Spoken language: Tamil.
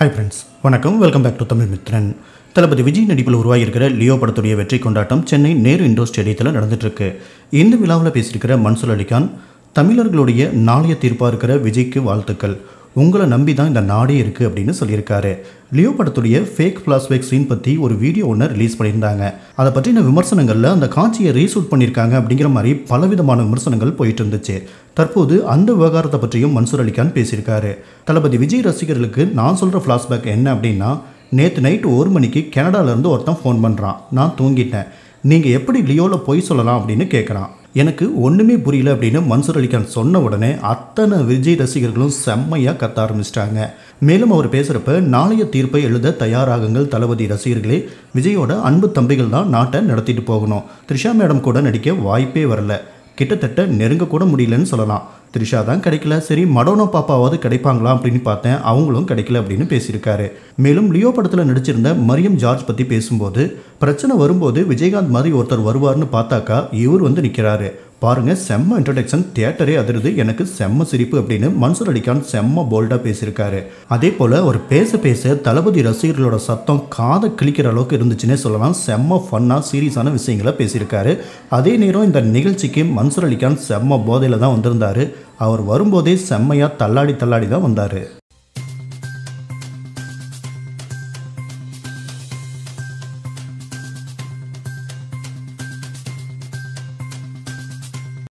ஹாய் ஃப்ரெண்ட்ஸ் வணக்கம் welcome back to Tamil Mithran Thalapathy Vijay நடிப்பில் உருவாகியிருக்கிற லியோ படத்துடைய வெற்றி கொண்டாட்டம் சென்னை நேரு இண்டோர் ஸ்டேடியத்தில் நடந்துட்டுருக்கு இந்த விழாவில் பேசியிருக்கிற மன்சூர் அலிகான் தமிழர்களுடைய நாளைய தீர்ப்பாக இருக்கிற விஜய்க்கு வாழ்த்துக்கள் உங்களை நம்பி தான் இந்த நாடே இருக்குது அப்படின்னு சொல்லியிருக்காரு லியோ படத்துடைய ஃபேக் ஃப்ளாஷ்பேக் சீன் பற்றி ஒரு வீடியோ ஒன்று ரிலீஸ் பண்ணியிருந்தாங்க அதை பற்றின விமர்சனங்களில் அந்த காட்சியை ரீஷூட் பண்ணியிருக்காங்க அப்படிங்கிற மாதிரி பலவிதமான விமர்சனங்கள் போயிட்டு இருந்துச்சு தற்போது அந்த விவகாரத்தை பற்றியும் மன்சூர் அலிகான் பேசியிருக்காரு தளபதி விஜய் ரசிகர்களுக்கு நான் சொல்கிற ஃப்ளாஷ்பேக் என்ன அப்படின்னா நேற்று நைட்டு ஒரு மணிக்கு கனடாலேருந்து ஒருத்தன் ஃபோன் பண்ணுறான் நான் தூங்கிட்டேன் நீங்கள் எப்படி லியோவில் பொய் சொல்லலாம் அப்படின்னு கேட்குறான் எனக்கு ஒன்றுமே புரியல அப்படின்னு மன்சூர் அலிகான் சொன்ன உடனே அத்தனை விஜய் ரசிகர்களும் செம்மையாக கத்த ஆரம்பிச்சிட்டாங்க மேலும் அவர் பேசுகிறப்ப நாளைய தீர்ப்பை எழுத தயாராகுங்கள் தளபதி ரசிகர்களே விஜயோட அன்பு தம்பிகள் தான் நாட்டை நடத்திட்டு போகணும் த்ரிஷா மேடம் கூட நடிக்க வாய்ப்பே வரல கிட்டத்தட்ட நெருங்க கூட முடியலன்னு சொல்லலாம் த்ரிஷா தான் கிடைக்கல சரி மடோனோ பாப்பாவாவது கிடைப்பாங்களா அப்படின்னு பார்த்தேன் அவங்களும் கிடைக்கல அப்படின்னு பேசியிருக்காரு மேலும் லியோ படத்தில் நடிச்சிருந்த மரியம் ஜார்ஜ் பற்றி பேசும்போது பிரச்சனை வரும்போது விஜயகாந்த் மாதிரி ஒருத்தர் வருவார்னு பார்த்தாக்கா இவர் வந்து நிற்கிறாரு பாருங்க செம்ம இன்ட்ரடக்ஷன் தியேட்டரே அதிருது எனக்கு செம்ம சிரிப்பு அப்படின்னு மன்சூர் அலிகான் செம்ம போல்டாக பேசியிருக்காரு அதே போல் அவர் பேச பேச தளபதி ரசிகர்களோட சத்தம் காதை கிழிக்கிற அளவுக்கு இருந்துச்சுன்னே சொல்லலாம் செம்ம ஃபன்னாக சீரியஸான விஷயங்களை பேசியிருக்காரு அதே நேரம் இந்த நிகழ்ச்சிக்கு மன்சூர் அலிகான் செம்ம போதையில் தான் வந்திருந்தார் அவர் வரும்போதே செம்மையாக தள்ளாடி தள்ளாடி தான் வந்தார்